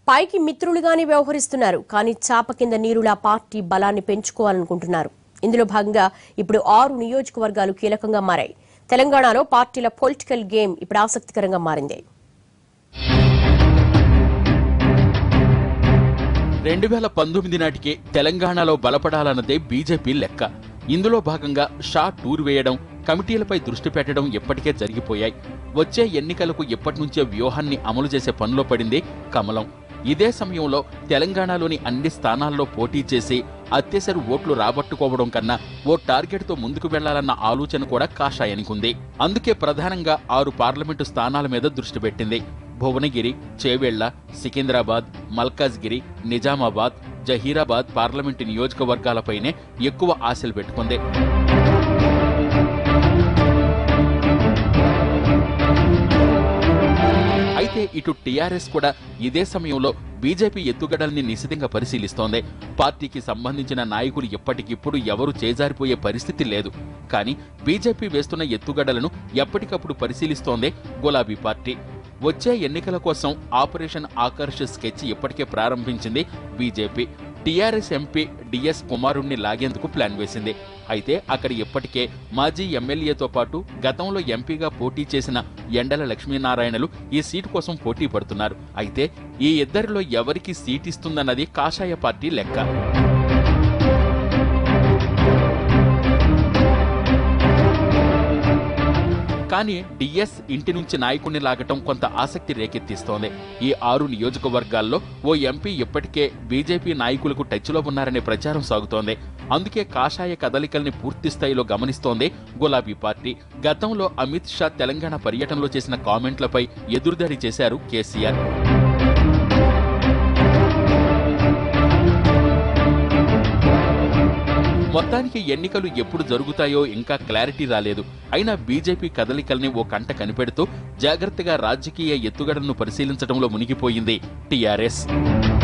పైకి మిత్రులుగానే వ్యవహరిస్తున్నారు కానీ చాప కింద నీరులా పార్టీ బలాన్ని పెంచుకోవాలనుకుంటున్నారు ఇందులో భాగంగా ఇప్పుడు ఆరు నియోజకవర్గాలు కీలకంగా మారాయి తెలంగాణలో పార్టీల పొలిటికల్ గేమ్ ఇప్పుడు ఆసక్తికరంగా మారింది రెండు వేల పంతొమ్మిది నాటికే తెలంగాణలో బలపడాలన్నదే బీజేపీ లెక్క ఇందులో భాగంగా షా టూర్ వేయడం కమిటీలపై దృష్టి పెట్టడం ఎప్పటికే జరిగిపోయాయి వచ్చే ఎన్నికలకు ఎప్పటి నుంచే వ్యూహాన్ని అమలు చేసే పనిలో పడింది కమలం ఇదే సమయంలో తెలంగాణలోని అన్ని స్థానాల్లో పోటీ చేసి అత్యసరి ఓట్లు రాబట్టుకోవడం కన్నా ఓ టార్గెట్తో ముందుకు వెళ్లాలన్న ఆలోచన కూడా కాషాయానికి ఉంది అందుకే ప్రధానంగా ఆరు పార్లమెంటు స్థానాల మీద దృష్టి పెట్టింది భువనగిరి చేవెళ్ల సికింద్రాబాద్ మల్కాజ్గిరి నిజామాబాద్ జహీరాబాద్ పార్లమెంటు నియోజకవర్గాలపైనే ఎక్కువ ఆశలు పెట్టుకుంది అయితే ఇటు టీఆర్ఎస్ కూడా ఇదే సమయంలో బీజేపీ ఎత్తుగడల్ని నిశితంగా పరిశీలిస్తోంది పార్టీకి సంబంధించిన నాయకులు ఎప్పటికిప్పుడు ఎవరు చేజారిపోయే పరిస్థితి లేదు కానీ బీజేపీ వేస్తున్న ఎత్తుగడలను ఎప్పటికప్పుడు పరిశీలిస్తోందే గులాబీ పార్టీ వచ్చే ఎన్నికల కోసం ఆపరేషన్ ఆకర్ష్ స్కెచ్ ఇప్పటికే ప్రారంభించింది బీజేపీ టీఆర్ఎస్ ఎంపీ డిఎస్ కుమారుణ్ణి లాగేందుకు ప్లాన్ వేసింది అయితే అక్కడ ఇప్పటికే మాజీ ఎమ్మెల్యేతో పాటు గతంలో ఎంపీగా పోటీ చేసిన ఎండల లక్ష్మీనారాయణలు ఈ సీటు కోసం పోటీ పడుతున్నారు అయితే ఈ ఇద్దరిలో ఎవరికి సీట్ ఇస్తుందన్నది కాషాయ పార్టీ లెక్క కానీ డిఎస్ ఇంటి నుంచి నాయకుడిని లాగటం కొంత ఆసక్తి రేకెత్తిస్తోంది ఈ ఆరు నియోజకవర్గాల్లో ఓ ఎంపీ ఇప్పటికే బీజేపీ నాయకులకు టచ్లో ఉన్నారనే ప్రచారం సాగుతోంది అందుకే కాషాయ కదలికల్ని పూర్తి స్థాయిలో గమనిస్తోంది గులాబీ పార్టీ గతంలో అమిత్ షా తెలంగాణ పర్యటనలో చేసిన కామెంట్లపై ఎదురుదాడి చేశారు కేసీఆర్ మొత్తానికి ఎన్నికలు ఎప్పుడు జరుగుతాయో ఇంకా క్లారిటీ రాలేదు అయినా బీజేపీ కదలికల్ని ఓ కంట కనిపెడుతూ జాగ్రత్తగా రాజకీయ ఎత్తుగడలను పరిశీలించడంలో మునిగిపోయింది టీఆర్ఎస్